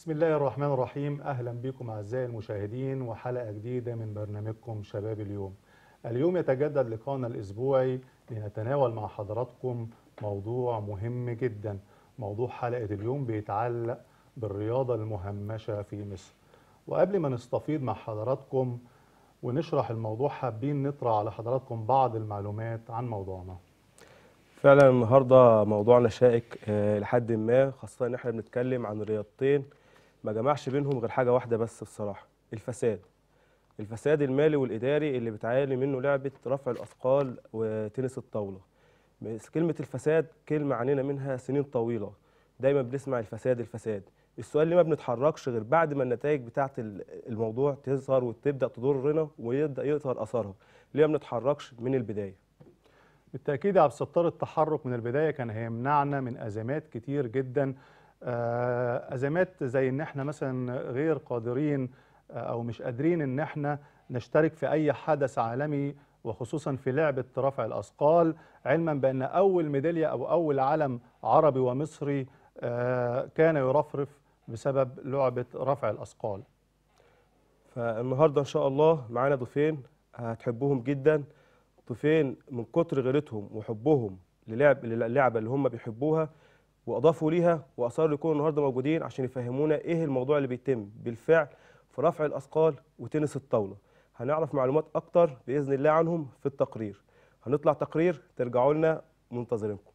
بسم الله الرحمن الرحيم أهلا بكم أعزائي المشاهدين وحلقة جديدة من برنامجكم شباب اليوم اليوم يتجدد لقاءنا الأسبوعي لنتناول مع حضراتكم موضوع مهم جدا موضوع حلقة اليوم بيتعلق بالرياضة المهمشة في مصر وقبل ما نستفيض مع حضراتكم ونشرح الموضوع حابين نطرح على حضراتكم بعض المعلومات عن موضوعنا فعلا النهارده موضوعنا شائك آه، لحد ما خاصة ان احنا بنتكلم عن رياضتين ما جمعش بينهم غير حاجة واحدة بس بصراحة الفساد الفساد المالي والإداري اللي بتعاني منه لعبة رفع الأثقال وتنس الطاولة بس كلمة الفساد كلمة عنينا منها سنين طويلة دايما بنسمع الفساد الفساد السؤال ليه ما بنتحركش غير بعد ما النتائج بتاعة ال- الموضوع تظهر وتبدأ تضرنا ويبدأ يظهر أثرها ليه ما بنتحركش من البداية بالتأكيد يا عبد الستار التحرك من البداية كان هيمنعنا من أزمات كتير جدا آه، أزمات زي إن إحنا مثلا غير قادرين آه، أو مش قادرين إن إحنا نشترك في أي حدث عالمي وخصوصا في لعبة رفع الأثقال علما بأن أول ميدالية أو أول علم عربي ومصري آه، كان يرفرف بسبب لعبة رفع الأثقال فالنهارده ان شاء الله معانا ضيفين هتحبوهم جدا ضيفين من كتر غيرتهم وحبهم للعب للعبه اللي هم بيحبوها واضافوا ليها واصروا يكونوا النهارده موجودين عشان يفهمونا ايه الموضوع اللي بيتم بالفعل في رفع الاثقال وتنس الطاوله هنعرف معلومات اكتر باذن الله عنهم في التقرير هنطلع تقرير ترجعوا لنا منتظرينكم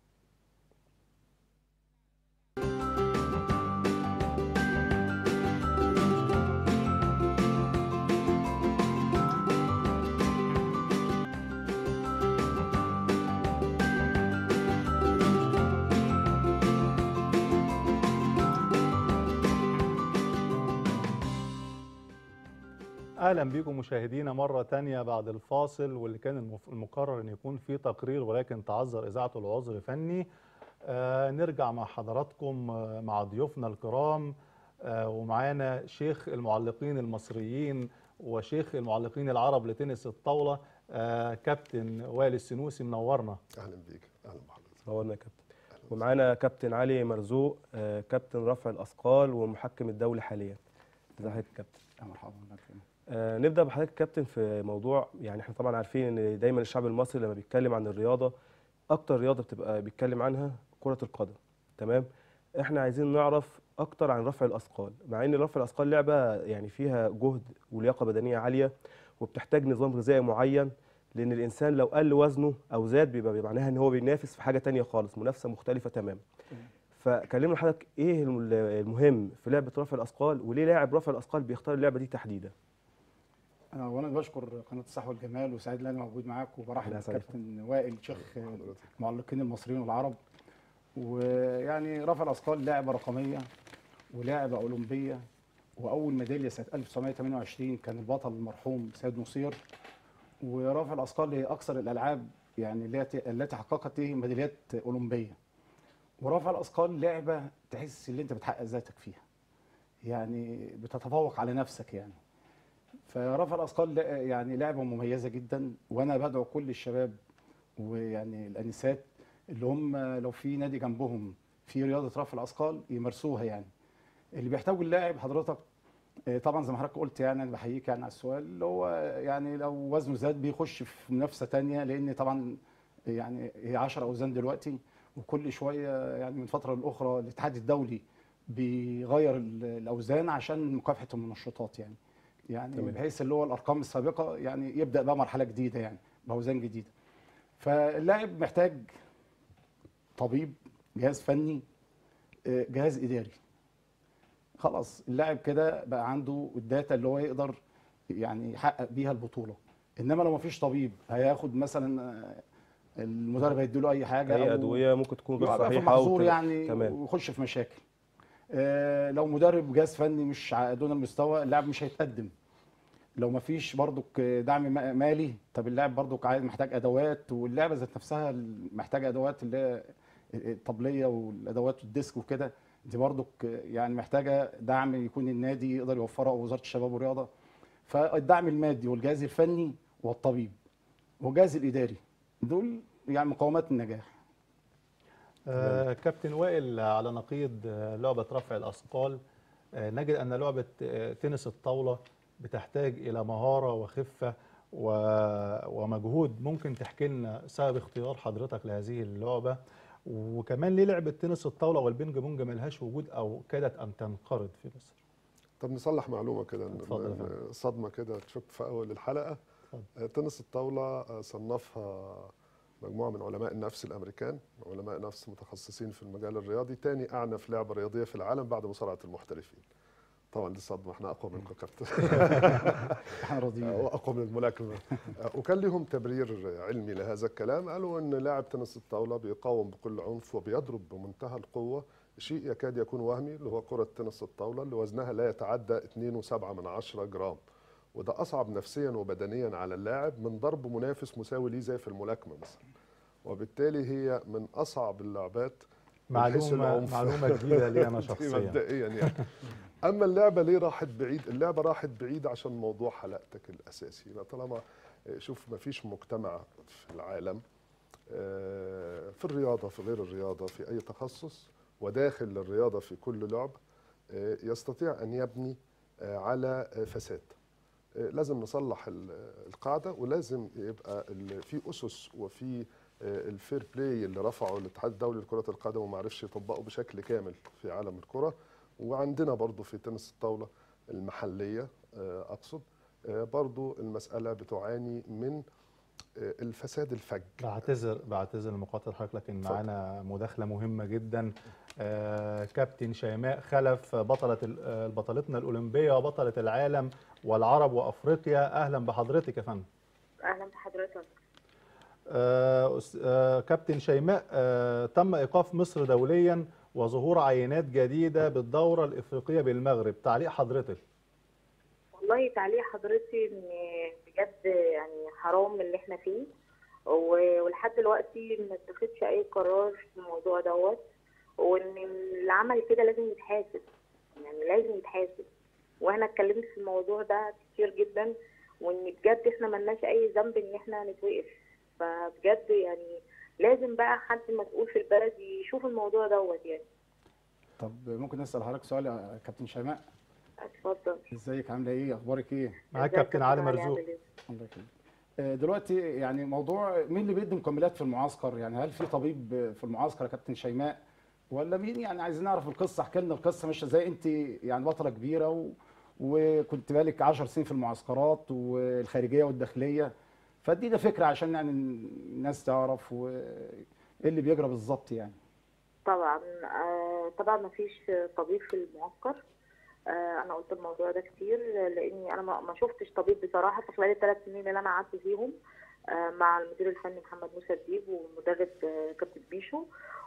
اهلا بكم مشاهدينا مره تانية بعد الفاصل واللي كان المف- المقرر ان يكون فيه تقرير ولكن تعذر اذاعته العذر فني آه نرجع مع حضراتكم آه مع ضيوفنا الكرام آه ومعانا شيخ المعلقين المصريين وشيخ المعلقين العرب لتنس الطاوله آه كابتن وائل السنوسي منورنا اهلا بيك اهلا بحضرتك نورنا يا كابتن ومعانا كابتن علي مرزوق آه، كابتن رفع الاثقال ومحكم الدولي حاليا ازي حضرتك يا كابتن يا مرحبا بك آه، نبدا بحضرتك كابتن في موضوع يعني احنا طبعا عارفين ان دايما الشعب المصري لما بيتكلم عن الرياضه اكتر رياضه بتبقى بيتكلم عنها كره القدم تمام احنا عايزين نعرف اكتر عن رفع الاثقال مع ان رفع الاثقال لعبه يعني فيها جهد ولياقه بدنيه عاليه وبتحتاج نظام غذائي معين لان الانسان لو قل وزنه او زاد بيبقى معناها ان هو بينافس في حاجه تانية خالص منافسه مختلفه تماما فكلمنا حضرتك ايه الم- المهم في لعبه رفع الاثقال وليه لاعب رفع الاثقال بيختار اللعبه دي تحديدا انا اولا بشكر قناه الصحه والجمال وسعيد ان انا موجود معاك وبرحب أهلا وسهلا. بالكابتن وائل شيخ حضرتك المعلقين المصريين والعرب ويعني رفع الاثقال لعبه رقميه ولعبه اولمبيه واول ميداليه سنه 1928 كان البطل المرحوم سيد نصير ورفع الاثقال هي اكثر الالعاب يعني التي التي حققت ميداليات اولمبيه ورفع الاثقال لعبه تحس ان انت بتحقق ذاتك فيها يعني بتتفوق على نفسك يعني فرفع الاثقال لا- يعني لعبه مميزه جدا وانا بدعو كل الشباب ويعني الانسات اللي هم لو في نادي جنبهم في رياضه رفع الاثقال يمارسوها يعني اللي بيحتاجوا اللاعب حضرتك آه، طبعا زي ما حضرتك قلت يعني انا بحييك يعني على السؤال اللي هو يعني لو وزنه زاد بيخش في منافسه تانية لان طبعا يعني هي 10 اوزان دلوقتي وكل شويه يعني من فتره لاخرى الاتحاد الدولي بيغير ال- الاوزان عشان مكافحه المنشطات يعني يعني تمام. بحيث اللي هو الارقام السابقه يعني يبدا بقى مرحله جديده يعني باوزان جديده فاللاعب محتاج طبيب جهاز فني آه، جهاز اداري خلاص اللاعب كده بقى عنده الداتا اللي هو يقدر يعني يحقق بيها البطوله انما لو مفيش طبيب هياخد مثلا آه، المدرب هيديله اي حاجه اي أو ادويه ممكن تكون غير يبقى في صحيحه أو محظور ت- يعني تمام ويخش في مشاكل آه، لو مدرب جهاز فني مش ع- دون المستوى اللاعب مش هيتقدم لو ما فيش برضك دعم ما- مالي طب اللاعب برضك عايز محتاج ادوات واللعبه ذات نفسها محتاجه ادوات اللي هي الطبليه والادوات والديسك وكده دي برضك يعني محتاجه دعم يكون النادي يقدر يوفره او وزاره الشباب والرياضه فالدعم المادي والجهاز الفني والطبيب والجهاز الاداري دول يعني مقومات النجاح آه كابتن وائل على نقيض آه، لعبة رفع الأثقال آه، نجد ان لعبه آه، تنس الطاوله بتحتاج الى مهاره وخفه و- ومجهود ممكن تحكي لنا سبب اختيار حضرتك لهذه اللعبه وكمان ليه لعبه تنس الطاوله والبينج بونج ملهاش وجود او كادت ان تنقرض في مصر طب نصلح معلومه كده إن- اتفضل يا إن فندم. صدمه كده تشك في اول الحلقه اتفضل. آه، تنس الطاوله آه، صنفها مجموعه من علماء النفس الامريكان علماء نفس متخصصين في المجال الرياضي تاني اعنف لعبه رياضيه في العالم بعد مصارعه المحترفين طبعا دي صدمه احنا اقوى منكم يا كابتن احنا راضيين واقوى من الملاكمه وكان لهم تبرير علمي لهذا الكلام قالوا ان لاعب تنس الطاوله بيقاوم بكل عنف وبيضرب بمنتهى القوه شيء يكاد يكون وهمي اللي هو كره تنس الطاوله اللي وزنها لا يتعدى 2.7 من عشرة جرام وده اصعب نفسيا وبدنيا على اللاعب من ضرب منافس مساوي ليه زي في الملاكمه مثلا وبالتالي هي من اصعب اللعبات من حيث معلومه العنف. معلومه جديده لي انا دي شخصيا مبدئيا يعني اما اللعبه ليه راحت بعيد اللعبه راحت بعيد عشان موضوع حلقتك الاساسي لا طالما شوف ما فيش مجتمع في العالم آه، في الرياضه في غير الرياضه في اي تخصص وداخل الرياضه في كل لعب آه، يستطيع ان يبني آه، على آه، فساد آه، لازم نصلح ال- القاعده ولازم يبقى ال- في اسس وفي آه، الفير بلاي اللي رفعه الاتحاد الدولي لكره القدم وما عرفش يطبقه بشكل كامل في عالم الكره وعندنا برضو في تنس الطاوله المحليه آه، اقصد آه، برضو المساله بتعاني من آه، الفساد الفج بعتذر بعتذر لمقاطعة حضرتك لكن اتفضل. معانا مداخلة مهمة جدا آه كابتن شيماء خلف بطلة ال- آه، بطلتنا الأولمبية وبطلة العالم والعرب وأفريقيا أهلا بحضرتك يا فندم اهلا بحضرتك آه أس- آه كابتن شيماء آه تم إيقاف مصر دوليا وظهور عينات جديدة بالدورة الإفريقية بالمغرب تعليق حضرتك والله تعليق حضرتي ان بجد يعني حرام اللي احنا فيه و- ولحد دلوقتي ما اتخذش اي قرار في الموضوع دوت وان اللي عمل كده لازم يتحاسب يعني لازم يتحاسب وانا اتكلمت في الموضوع ده كتير جدا وان بجد احنا ملناش اي ذنب ان احنا نتوقف فبجد يعني لازم بقى حد مسؤول في البلد يشوف الموضوع دوت يعني طب ممكن نسال حضرتك سؤال يا كابتن شيماء اتفضل ازيك عامله ايه اخبارك ايه معاك ازيك كابتن يا علي عامل مرزوق إيه؟ الله يخليك آه، دلوقتي يعني موضوع مين اللي بيدي مكملات في المعسكر يعني هل في طبيب في المعسكر يا كابتن شيماء ولا مين يعني عايزين نعرف القصه احكي لنا القصه ماشيه ازاي انت يعني بطله كبيره و... وكنت بالك 10 سنين في المعسكرات والخارجيه والداخليه فادينا فكره عشان يعني الناس تعرف وايه اللي بيجرى بالظبط يعني طبعا آه، طبعا ما فيش طبيب في المعسكر آه، انا قلت الموضوع ده كتير لاني انا ما ما شفتش طبيب بصراحه في خلال الثلاث سنين اللي انا قعدت فيهم آه، مع المدير الفني محمد موسى الديب والمدرب آه، كابتن بيشو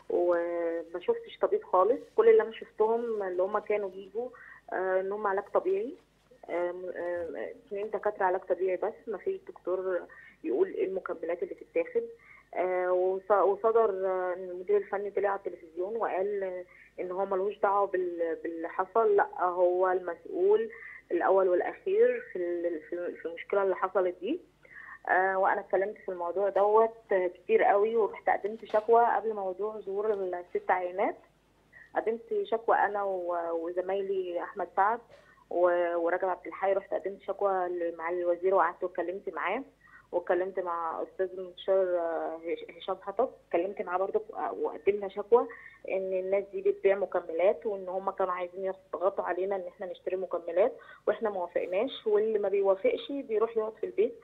وما شفتش طبيب خالص كل اللي انا شفتهم اللي هم كانوا بيجوا آه، ان هم علاج طبيعي آم، آم، اثنين دكاتره علاج طبيعي بس ما فيش دكتور يقول ايه المكملات اللي تتاخد آه، وص- وصدر آه، ان المدير الفني طلع على التلفزيون وقال آه، ان هو ملوش دعوه بال- باللي حصل لا هو المسؤول الاول والاخير في ال- في في المشكله اللي حصلت دي آه، وانا اتكلمت في الموضوع دوت آه، كتير قوي ورحت قدمت شكوى قبل موضوع ظهور الست عينات قدمت شكوى انا و- وزمايلي احمد سعد و- ورجب عبد الحي رحت قدمت شكوى لمعالي الوزير وقعدت واتكلمت معاه واتكلمت مع استاذ المستشار آه، هش- هشام حطب اتكلمت معاه برضه وقدمنا شكوى ان الناس دي بتبيع مكملات وان هم كانوا عايزين يضغطوا علينا ان احنا نشتري مكملات واحنا ما وافقناش واللي ما بيوافقش بيروح يقعد في البيت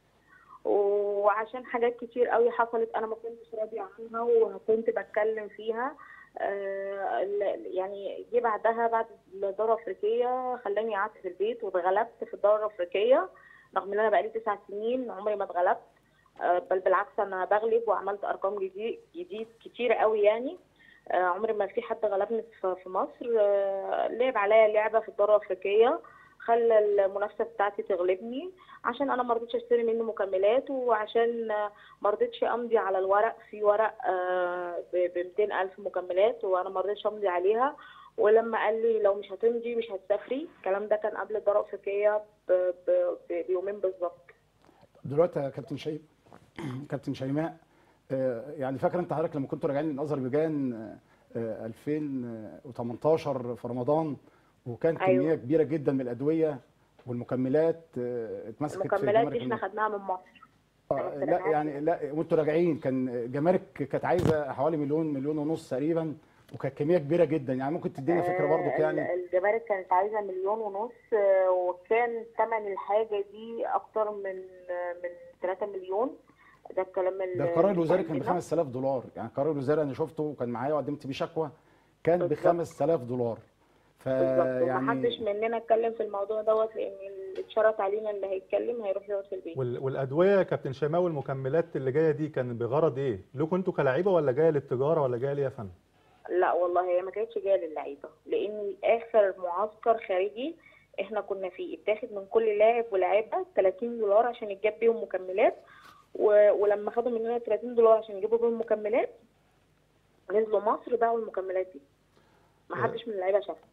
وعشان حاجات كتير قوي حصلت انا ما كنتش راضيه عنها وكنت بتكلم فيها آه، ال- يعني جه بعدها بعد الدوره الافريقيه خلاني قعدت في البيت واتغلبت في الدوره الافريقيه رغم ان انا بقالي تسع سنين عمري ما اتغلبت آه، بل بالعكس انا بغلب وعملت ارقام جديد جديد كتير قوي يعني آه، عمري ما في حد غلبني في في مصر آه، لعب عليا لعبه في الدوره الافريقيه خلى المنافسه بتاعتي تغلبني عشان انا ما رضيتش اشتري منه مكملات وعشان آه، ما رضيتش امضي على الورق في ورق ب 200 الف مكملات وانا ما رضيتش امضي عليها ولما قال لي لو مش هتمضي مش هتسافري الكلام ده كان قبل الدوره الافريقيه ب- ب- ب- بيومين بالظبط دلوقتي يا كابتن شيماء كابتن شيماء آه، يعني فاكر انت حضرتك لما كنتوا راجعين من اذربيجان آه، آه، 2018 في رمضان وكان أيوة. كميه كبيره جدا من الادويه والمكملات آه، اتمسكت في المكملات جمارك دي احنا الم- خدناها من مصر آه، أنا لا استلمها. يعني لا وانتوا راجعين كان جمارك كانت عايزه حوالي مليون مليون ونص تقريبا وكانت كميه كبيره جدا يعني ممكن تدينا فكره برضو آه، يعني ال- الجمارك كانت عايزه مليون ونص آه، وكان ثمن الحاجه دي اكتر من آه، من 3 مليون ده الكلام ال- ده القرار الوزاري كان ب عندنا. 5000 دولار يعني القرار الوزاري انا شفته وكان معايا وقدمت بيه شكوى كان ب بالظبط. 5000 دولار بالظبط ومحدش فيعني مننا اتكلم في الموضوع دوت لان اللي اتشرط علينا اللي هيتكلم هيروح يقعد في البيت وال- والادويه يا كابتن شماوي المكملات اللي جايه دي كان بغرض ايه؟ لكم انتوا كلاعيبه ولا جايه للتجاره ولا جايه ليه يا فندم؟ لا والله هي ما كانتش جايه للعيبه لان اخر معسكر خارجي احنا كنا فيه اتاخد من كل لاعب ولاعيبه 30 دولار عشان يتجاب بيهم مكملات و... ولما خدوا مننا 30 دولار عشان يجيبوا بيهم مكملات نزلوا مصر باعوا المكملات دي ما حدش من اللعيبه شافها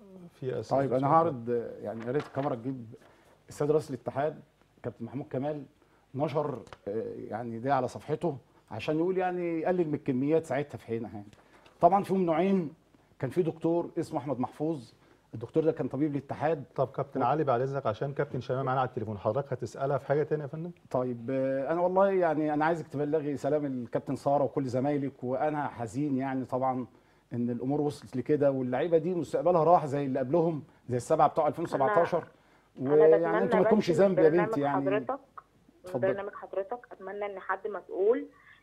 في اسئله طيب انا هعرض آه، يعني يا ريت الكاميرا تجيب السيد رئيس الاتحاد كابتن محمود كمال نشر آه، يعني ده على صفحته عشان يقول يعني يقلل من الكميات ساعتها في حينها يعني طبعا فيهم نوعين كان في دكتور اسمه احمد محفوظ الدكتور ده كان طبيب الاتحاد طب كابتن علي بعد اذنك عشان كابتن شماوي معانا على التليفون حضرتك هتسالها في حاجه تانية يا فندم؟ طيب آه، انا والله يعني انا عايزك تبلغي سلام الكابتن ساره وكل زمايلك وانا حزين يعني طبعا ان الامور وصلت لكده واللعيبه دي مستقبلها راح زي اللي قبلهم زي السبعه بتوع 2017 انا ويعني بتمنى انتوا ما بس لكمش من ذنب يا برنامج بنتي يعني حضرتك من اتفضلي. برنامج حضرتك اتمنى ان حد مسؤول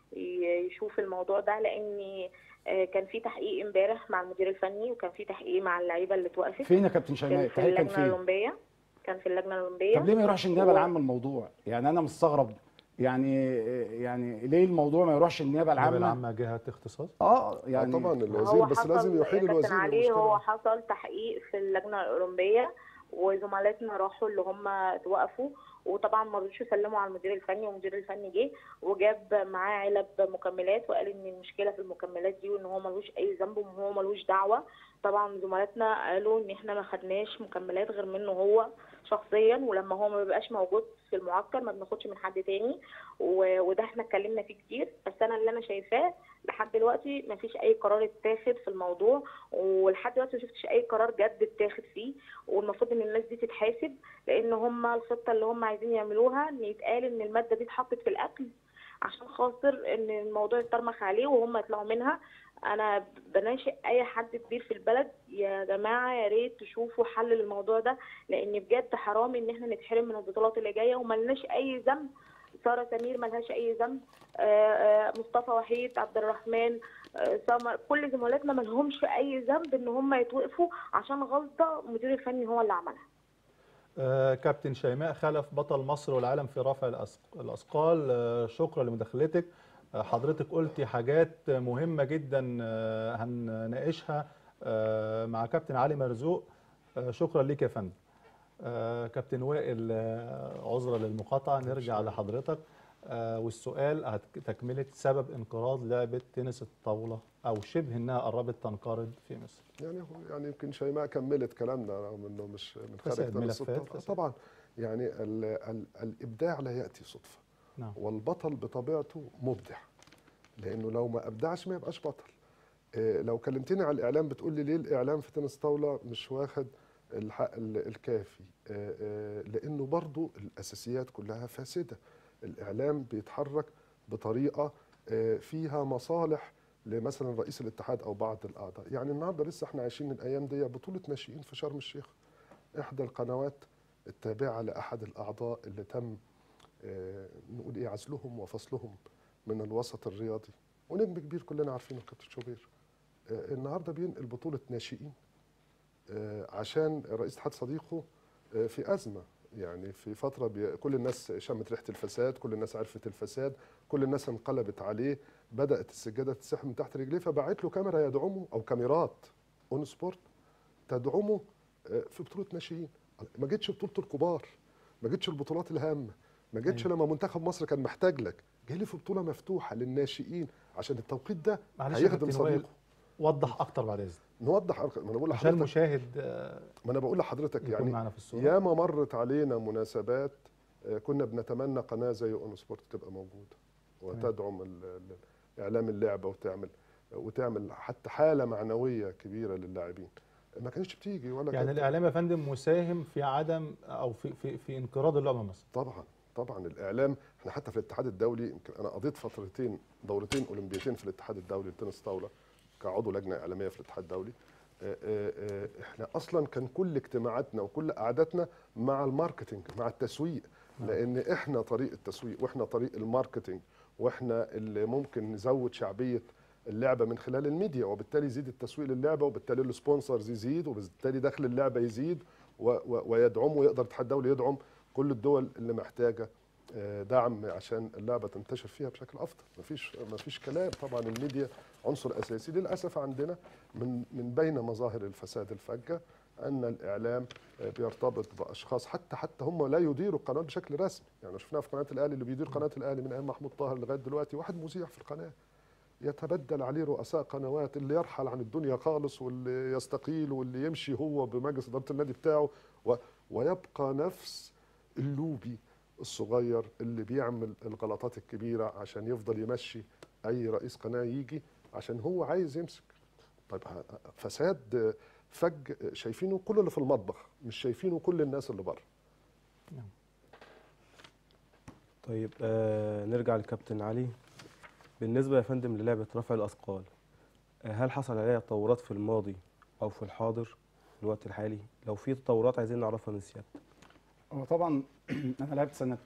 ي- يشوف الموضوع ده لان آه، كان في تحقيق امبارح مع المدير الفني وكان في تحقيق مع اللعيبه اللي اتوقفت فين يا كابتن كان شيماء في التحقيق كان اللجنه فين الاولمبيه كان في اللجنه الاولمبيه طب ليه ما يروحش النيابه و- العامه الموضوع يعني انا مستغرب يعني يعني ليه الموضوع ما يروحش النيابه النيابه العامه العامه جهه اختصاص اه يعني يعني طبعا هو الوزير بس حصل لازم يا يحيل كابتن الوزير علي هو المشكله حصل تحقيق في اللجنه الاولمبيه وزملاتنا راحوا اللي هم اتوقفوا وطبعا ما رضوش يسلموا على المدير الفني والمدير الفني جه وجاب معاه علب مكملات وقال ان المشكله في المكملات دي وان هو ملوش اي ذنب وهو ملوش دعوه طبعا زملاتنا قالوا ان احنا ما خدناش مكملات غير منه هو شخصيا ولما هو ما بيبقاش موجود في المعسكر ما بناخدش من حد تاني و- وده احنا اتكلمنا فيه كتير بس انا اللي انا شايفاه لحد دلوقتي ما فيش اي قرار اتاخد في الموضوع ولحد دلوقتي ما شفتش اي قرار جد اتاخد فيه والمفروض ان الناس دي تتحاسب لان هم الخطه اللي هم عايزين يعملوها ان يتقال ان الماده دي اتحطت في الاكل عشان خاطر ان الموضوع يترمخ عليه وهم يطلعوا منها انا بناشئ اي حد كبير في البلد يا جماعه يا ريت تشوفوا حل للموضوع ده لان بجد حرام ان احنا نتحرم من البطولات اللي جايه وملناش اي ذنب ساره سمير ملهاش اي ذنب آه، آه، مصطفى وحيد عبد الرحمن آه، سمر كل زملاتنا ملهمش اي ذنب ان هم يتوقفوا عشان غلطه المدير الفني هو اللي عملها آه كابتن شيماء خلف بطل مصر والعالم في رفع الأثق- الاثقال آه شكرا لمداخلتك آه حضرتك قلتي حاجات مهمه جدا آه هنناقشها آه مع كابتن علي مرزوق آه شكرا ليك يا فندم آه كابتن وائل آه عذرا للمقاطعه نرجع لحضرتك آه والسؤال هت- تكمله سبب انقراض لعبه تنس الطاوله او شبه انها قربت تنقرض في مصر يعني هو يعني يمكن شيماء كملت كلامنا رغم انه مش من خارج فساد، تنس ملفات الطاولة. فساد. طبعا يعني ال ال الابداع لا ياتي صدفه نعم والبطل بطبيعته مبدع لانه لو ما ابدعش ما يبقاش بطل إيه، لو كلمتني على الاعلام بتقول لي ليه الاعلام في تنس طاوله مش واخد الحق ال- الكافي إيه، إيه، لانه برضو الاساسيات كلها فاسده الاعلام بيتحرك بطريقه إيه، فيها مصالح لمثلا رئيس الاتحاد او بعض الاعضاء يعني النهارده لسه احنا عايشين الايام دي بطوله ناشئين في شرم الشيخ احدى القنوات التابعه لاحد الاعضاء اللي تم آه، نقول ايه عزلهم وفصلهم من الوسط الرياضي ونجم كبير كلنا عارفينه كابتن شوبير آه، النهارده بينقل بطوله ناشئين آه، عشان رئيس الاتحاد صديقه آه، في ازمه يعني في فتره بي... كل الناس شمت ريحه الفساد كل الناس عرفت الفساد كل الناس انقلبت عليه بدات السجاده تتسحب من تحت رجليه فبعت له كاميرا يدعمه او كاميرات اون سبورت تدعمه آه، في بطوله ناشئين ما جتش بطوله الكبار ما جتش البطولات الهامه ما جتش لما منتخب مصر كان محتاج لك جه لي في بطوله مفتوحه للناشئين عشان التوقيت ده معلش يا هيخدم كابتن وائل صديقه وضح اكتر بعد اذنك نوضح أرق- ما انا بقول عشان لحضرتك المشاهد آه، ما انا بقول لحضرتك يكون يعني معنا في الصوره ياما مرت علينا مناسبات آه، كنا بنتمنى قناه زي اون سبورت تبقى موجوده وتدعم ال- ال- اعلام اللعبه وتعمل وتعمل حتى حاله معنويه كبيره للاعبين ما كانتش بتيجي ولا يعني كانت الاعلام يا فندم مساهم في عدم او في في, في انقراض اللعبه مثلا طبعا طبعا الاعلام احنا حتى في الاتحاد الدولي يمكن انا قضيت فترتين دورتين اولمبيتين في الاتحاد الدولي للتنس طاوله كعضو لجنه اعلاميه في الاتحاد الدولي آه، آه، آه، احنا اصلا كان كل اجتماعاتنا وكل قعداتنا مع الماركتينج مع التسويق نعم. لان احنا طريق التسويق واحنا طريق الماركتينج واحنا اللي ممكن نزود شعبيه اللعبه من خلال الميديا وبالتالي يزيد التسويق للعبه وبالتالي السبونسرز يزيد وبالتالي دخل اللعبه يزيد و- و- ويدعم ويقدر الاتحاد الدولي يدعم كل الدول اللي محتاجه آه، دعم عشان اللعبه تنتشر فيها بشكل افضل مفيش مفيش كلام طبعا الميديا عنصر اساسي للاسف عندنا من من بين مظاهر الفساد الفجه ان الاعلام آه، بيرتبط باشخاص حتى حتى هم لا يديروا القناه بشكل رسمي يعني شفناها في قناه الاهلي اللي بيدير قناه الاهلي من ايام محمود طاهر لغايه دلوقتي واحد مذيع في القناه يتبدل عليه رؤساء قنوات اللي يرحل عن الدنيا خالص واللي يستقيل واللي يمشي هو بمجلس اداره النادي بتاعه و ويبقى نفس اللوبي الصغير اللي بيعمل الغلطات الكبيره عشان يفضل يمشي اي رئيس قناه يجي عشان هو عايز يمسك طيب ه- فساد فج شايفينه كل اللي في المطبخ مش شايفينه كل الناس اللي بره طيب آه نرجع لكابتن علي بالنسبة يا فندم للعبة رفع الأثقال آه هل حصل عليها تطورات في الماضي أو في الحاضر في الوقت الحالي؟ لو في تطورات عايزين نعرفها من سيادتك. هو طبعا انا لعبت سنه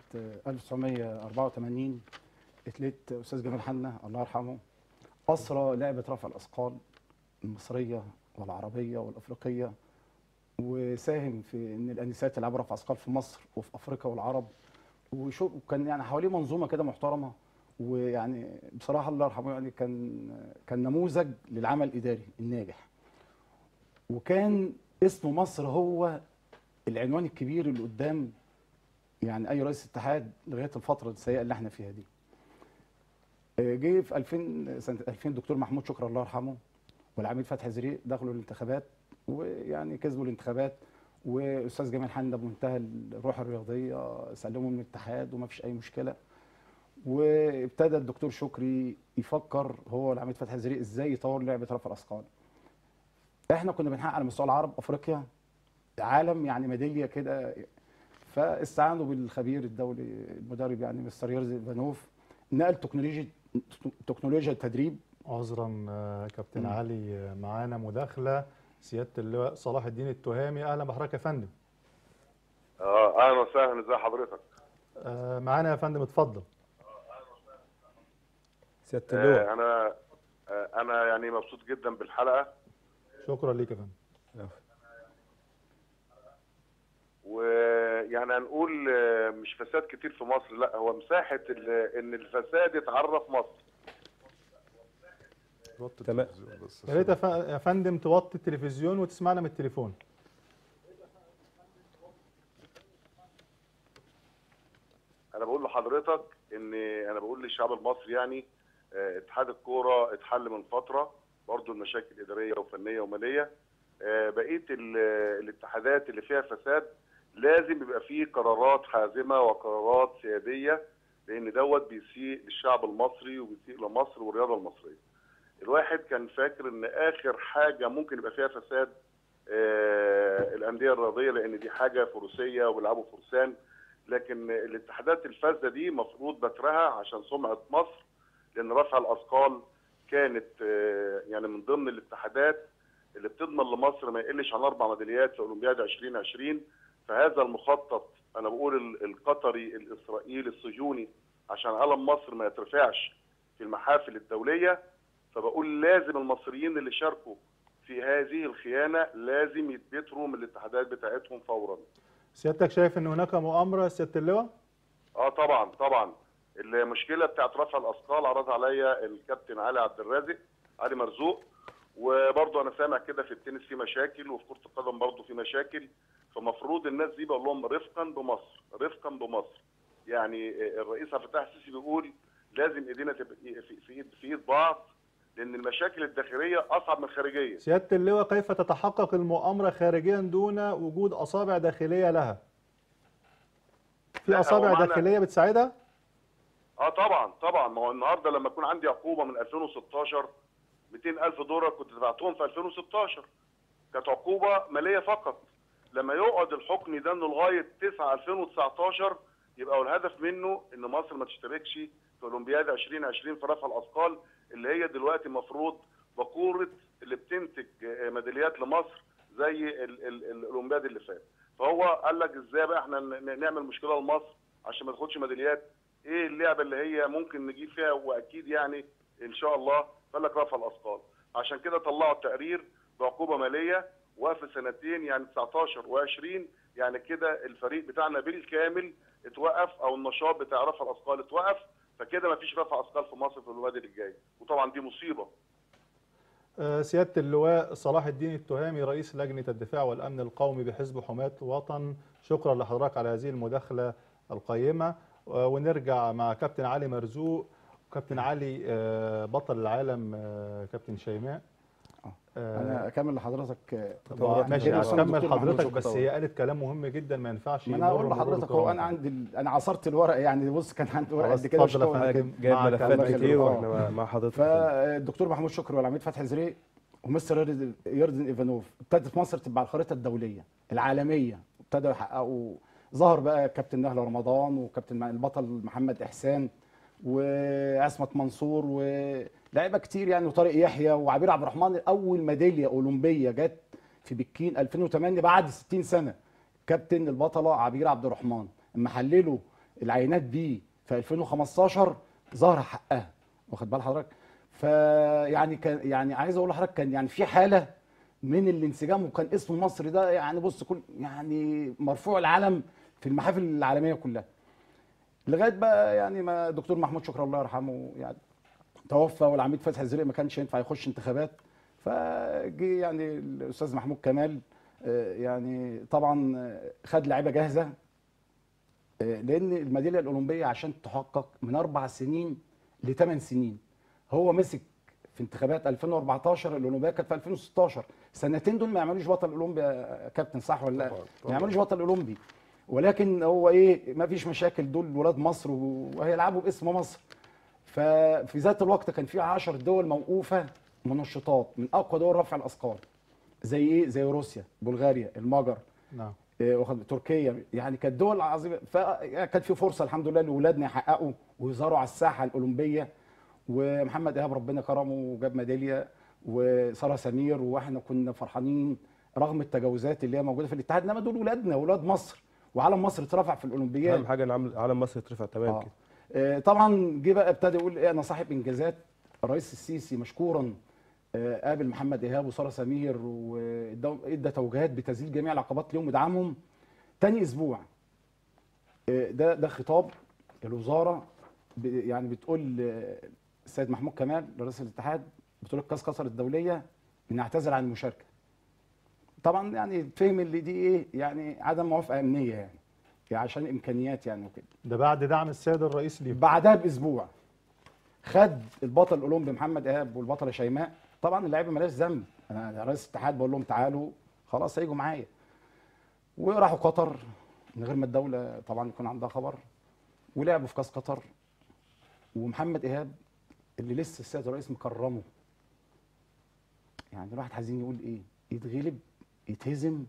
1984 اتليت استاذ جمال حنا الله يرحمه اسرى لعبه رفع الاثقال المصريه والعربيه والافريقيه وساهم في ان الانسات يلعبوا رفع اثقال في مصر وفي افريقيا والعرب وشو كان يعني حواليه منظومه كده محترمه ويعني بصراحه الله يرحمه يعني كان كان نموذج للعمل الاداري الناجح وكان اسم مصر هو العنوان الكبير اللي قدام يعني اي رئيس اتحاد لغايه الفتره السيئه اللي احنا فيها دي. آه، جه في 2000 سنه 2000 دكتور محمود شكري الله يرحمه والعميد فتحي زريق دخلوا الانتخابات ويعني كسبوا الانتخابات واستاذ جمال حنا بمنتهى الروح الرياضيه سلموا من الاتحاد وما فيش اي مشكله. وابتدى الدكتور شكري يفكر هو والعميد فتحي زريق ازاي يطور لعبه رفع الاثقال. احنا كنا بنحقق على مستوى العرب افريقيا عالم يعني ميداليه كده فاستعانوا بالخبير الدولي المدرب يعني مستر يرزي بانوف نقل تكنولوجيا تكنولوجيا التدريب عذرا آه، كابتن مم. علي آه، معانا مداخله سياده اللواء صلاح الدين التهامي اهلا بحضرتك يا فندم اه اهلا وسهلا ازي حضرتك آه، معانا يا فندم اتفضل سيادة آه اللواء انا آه انا يعني مبسوط جدا بالحلقه شكرا ليك يا فندم ويعني هنقول آه، مش فساد كتير في مصر لا هو مساحه ال- ان الفساد يتعرف مصر وطي تمام. التلفزيون بس يا ريت يا ف- يا فندم توطي التلفزيون وتسمعنا من التليفون انا بقول لحضرتك ان انا بقول للشعب المصري يعني آه، اتحاد الكوره اتحل من فتره برضو المشاكل اداريه وفنيه وماليه آه، بقيه ال- الاتحادات اللي فيها فساد لازم يبقى فيه قرارات حازمه وقرارات سياديه لان دوت بيسيء للشعب المصري وبيسيء لمصر والرياضه المصريه. الواحد كان فاكر ان اخر حاجه ممكن يبقى فيها فساد آه، الانديه الرياضيه لان دي حاجه فروسيه وبيلعبوا فرسان لكن الاتحادات الفاسده دي مفروض بترها عشان سمعه مصر لان رفع الاثقال كانت آه، يعني من ضمن الاتحادات اللي بتضمن لمصر ما يقلش عن اربع ميداليات في اولمبياد 2020 فهذا المخطط انا بقول ال- القطري الاسرائيلي الصهيوني عشان علم مصر ما يترفعش في المحافل الدوليه فبقول لازم المصريين اللي شاركوا في هذه الخيانه لازم يتبتروا من الاتحادات بتاعتهم فورا. سيادتك شايف ان هناك مؤامره يا سياده اللواء اه طبعا طبعا المشكله بتاعت رفع الاثقال عرض عليا الكابتن علي عبد الرازق علي مرزوق وبرضه انا سامع كده في التنس في مشاكل وفي كره القدم برضه في مشاكل فمفروض الناس دي بقول لهم رفقا بمصر رفقا بمصر يعني الرئيس عبد الفتاح السيسي بيقول لازم ايدينا تبقى في في ايد في ايد بعض لان المشاكل الداخليه اصعب من الخارجيه سياده اللواء كيف تتحقق المؤامره خارجيا دون وجود اصابع داخليه لها في لا، هو اصابع معنى- داخليه بتساعدها اه طبعا طبعا ما هو النهارده لما يكون عندي عقوبه من 2016 200000 دولار كنت دفعتهم في 2016 كانت عقوبه ماليه فقط لما يقعد الحكم ده انه لغايه 9 2019 يبقى الهدف منه ان مصر ما تشتركش في اولمبياد 2020 في رفع الاثقال اللي هي دلوقتي المفروض بقوره اللي بتنتج آه، ميداليات لمصر زي ال- ال- الاولمبياد اللي فات فهو قال لك ازاي بقى احنا ن- نعمل مشكله لمصر عشان ما تاخدش ميداليات ايه اللعبه اللي هي ممكن نجيب فيها واكيد يعني ان شاء الله قال لك رفع الاثقال عشان كده طلعوا التقرير بعقوبه ماليه وقف سنتين يعني 19 و20 يعني كده الفريق بتاعنا بالكامل اتوقف او النشاط بتاع رفع الاثقال اتوقف فكده ما فيش رفع اثقال في مصر في الوادي الجاي وطبعا دي مصيبه آه، سيادة اللواء صلاح الدين التهامي رئيس لجنة الدفاع والأمن القومي بحزب حماة وطن شكرا لحضرتك على هذه المداخلة القيمة آه، ونرجع مع كابتن علي مرزوق كابتن علي آه، بطل العالم آه، كابتن شيماء آه. آه، انا اكمل لحضرتك آه، طب ماشي كده أستاذ كمل دكتور محمود حضرتك شكري بس طبعا. هي قالت كلام مهم جدا ما ينفعش ما انا يمر اقول مرور لحضرتك هو الكرام. انا عندي ال- انا عصرت الورق يعني بص كان عندي ورق خلاص قد كده اتفضل يا مش طول. فندم. جايب معك ملفات الله كتير يخليك. واحنا مع- مع حضرتك فالدكتور محمود شكري والعميد فتحي زريق ومستر يردن- يردن ايفانوف ابتدت مصر تبقى على الخريطه الدوليه العالميه ابتدوا يحققوا ظهر بقى كابتن نهله رمضان وكابتن البطل محمد احسان وعصمت منصور ولاعيبه كتير يعني وطارق يحيى وعبير عبد الرحمن اول ميداليه اولمبيه جت في بكين 2008 بعد 60 سنه كابتن البطله عبير عبد الرحمن اما حللوا العينات بيه في 2015 ظهر حقها واخد بال حضرتك فيعني كان يعني عايز اقول لحضرتك كان يعني في حاله من الانسجام وكان اسم مصر ده يعني بص كل يعني مرفوع العلم في المحافل العالميه كلها لغايه بقى يعني ما الدكتور محمود شكري الله يرحمه يعني توفى والعميد فتحي الزريق ما كانش ينفع يخش انتخابات فجي يعني الاستاذ محمود كمال آه، يعني طبعا آه، خد لعيبه جاهزه آه، لان الميداليه الاولمبيه عشان تحقق من اربع سنين لثمان سنين هو مسك في انتخابات 2014 الاولمبيه كانت في 2016 السنتين دول ما يعملوش بطل اولمبي يا كابتن صح ولا لا؟ طبعاً، ما طبعاً. يعملوش بطل اولمبي ولكن هو ايه ما فيش مشاكل دول ولاد مصر وهيلعبوا باسم مصر ففي ذات الوقت كان في 10 دول موقوفه منشطات من اقوى دول رفع الاثقال زي ايه زي روسيا بلغاريا المجر نعم إيه، واخد تركيا يعني كانت دول عظيمه فكانت في فرصه الحمد لله لاولادنا يحققوا ويظهروا على الساحه الاولمبيه ومحمد ايهاب ربنا كرمه وجاب ميداليه وساره سمير واحنا كنا فرحانين رغم التجاوزات اللي هي موجوده في الاتحاد انما دول ولادنا ولاد مصر وعلم مصر اترفع في الاولمبياد اهم حاجه ان عمل- علم مصر يترفع تمام آه. كده آه، طبعا جه بقى ابتدى يقول ايه انا صاحب انجازات الرئيس السيسي مشكورا آه، قابل محمد ايهاب وساره سمير وادى توجيهات بتذليل جميع العقبات ليهم ودعمهم تاني اسبوع آه، ده ده خطاب الوزاره ب- يعني بتقول آه، السيد محمود كمال رئيس الاتحاد بتقول الكاس قصر الدوليه ان اعتذر عن المشاركه طبعا يعني فهم اللي دي ايه يعني عدم موافقه امنيه يعني يعني عشان امكانيات يعني وكده ده بعد دعم السيد الرئيس ليه بعدها باسبوع خد البطل الاولمبي محمد ايهاب والبطله شيماء طبعا اللعيبه مالهاش ذنب انا رئيس الاتحاد بقول لهم تعالوا خلاص هيجوا معايا وراحوا قطر من غير ما الدوله طبعا يكون عندها خبر ولعبوا في كاس قطر ومحمد ايهاب اللي لسه السيد الرئيس مكرمه يعني الواحد حزين يقول ايه يتغلب يتهزم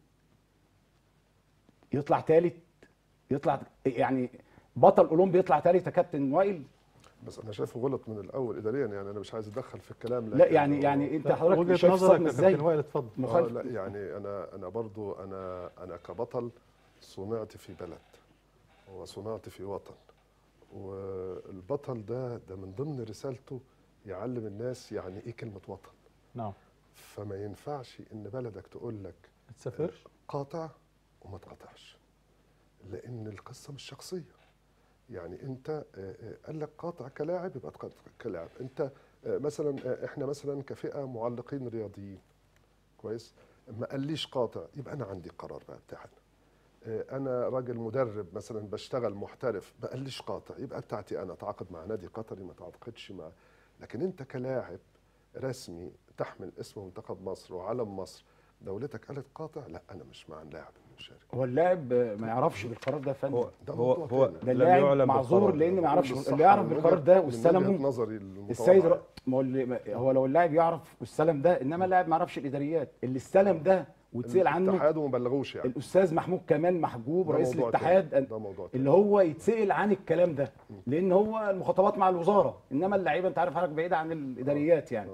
يطلع ثالث يطلع يعني بطل اولمبي يطلع ثالث يا كابتن وائل بس انا شايفه غلط من الاول اداريا يعني انا مش عايز اتدخل في الكلام لا لكن يعني هو- يعني انت لا، حضرتك وجهة شايف نظرك الصدمه يا ازاي كابتن وائل اتفضل آه مخالف لا يعني انا انا برضو انا انا كبطل صنعت في بلد وصنعت في وطن والبطل ده ده من ضمن رسالته يعلم الناس يعني ايه كلمه وطن نعم فما ينفعش ان بلدك تقول لك ما تسافرش قاطع وما تقاطعش لان القصه مش شخصيه يعني انت آه، آه، قال لك قاطع كلاعب يبقى تقاطع كلاعب انت آه، مثلا آه، احنا مثلا كفئه معلقين رياضيين كويس ما قاليش قاطع يبقى انا عندي قرار بقى بتاعنا آه، انا راجل مدرب مثلا بشتغل محترف ما قاليش قاطع يبقى بتاعتي انا اتعاقد مع نادي قطري ما تعاقدش مع لكن انت كلاعب رسمي تحمل اسم منتخب مصر وعلم مصر دولتك قالت قاطع لا انا مش مع اللاعب يشارك هو اللاعب ما يعرفش بالقرار ده يا فندم هو ده هو موضوع هو تاني. ده لم اللاعب يعلم معذور بالقرار. لان ما يعرفش بالصحة اللي يعرف من بالقرار وجهة- ده من وجهة واستلمه نظري السيد المتواضعة. ر... ما هو اللي- ما- هو لو اللاعب يعرف واستلم ده انما اللاعب ما يعرفش الاداريات اللي استلم ده واتسال عنه الاتحاد وما بلغوش يعني الاستاذ محمود كمال محجوب ده رئيس موضوع الاتحاد تاني. ده موضوع تاني. اللي هو يتسال عن الكلام ده لان هو المخاطبات مع الوزاره انما اللعيبه انت عارف حضرتك بعيده عن الاداريات يعني آه.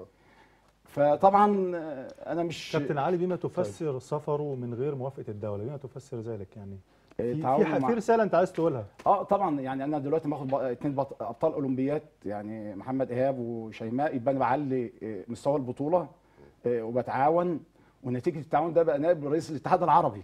فطبعا آه، انا مش كابتن علي بما تفسر سفره من غير موافقه الدوله بما تفسر ذلك يعني آه، في في, تعاون ح- مع- في رساله انت عايز تقولها اه طبعا يعني انا دلوقتي باخد بق- اتنين بط- ابطال اولمبيات يعني محمد ايهاب وشيماء يبقى انا بعلي آه، مستوى البطوله آه، وبتعاون ونتيجه التعاون ده بقى نائب رئيس الاتحاد العربي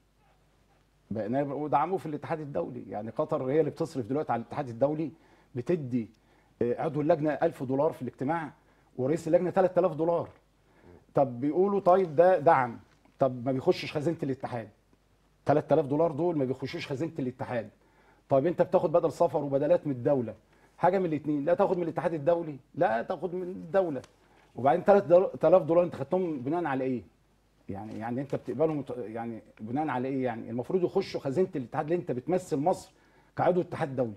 بقى نائب ودعمه في الاتحاد الدولي يعني قطر هي اللي بتصرف دلوقتي على الاتحاد الدولي بتدي آه، عضو اللجنه 1000 دولار في الاجتماع ورئيس اللجنه 3000 دولار طب بيقولوا طيب ده دعم طب ما بيخشش خزينه الاتحاد 3000 دولار دول ما بيخشوش خزينه الاتحاد طيب انت بتاخد بدل سفر وبدلات من الدوله حاجه من الاثنين لا تاخد من الاتحاد الدولي لا تاخد من الدوله وبعدين 3000 دولار انت خدتهم بناء على ايه يعني يعني انت بتقبلهم مت- يعني بناء على ايه يعني المفروض يخشوا خزينه الاتحاد اللي انت بتمثل مصر كعضو اتحاد دولي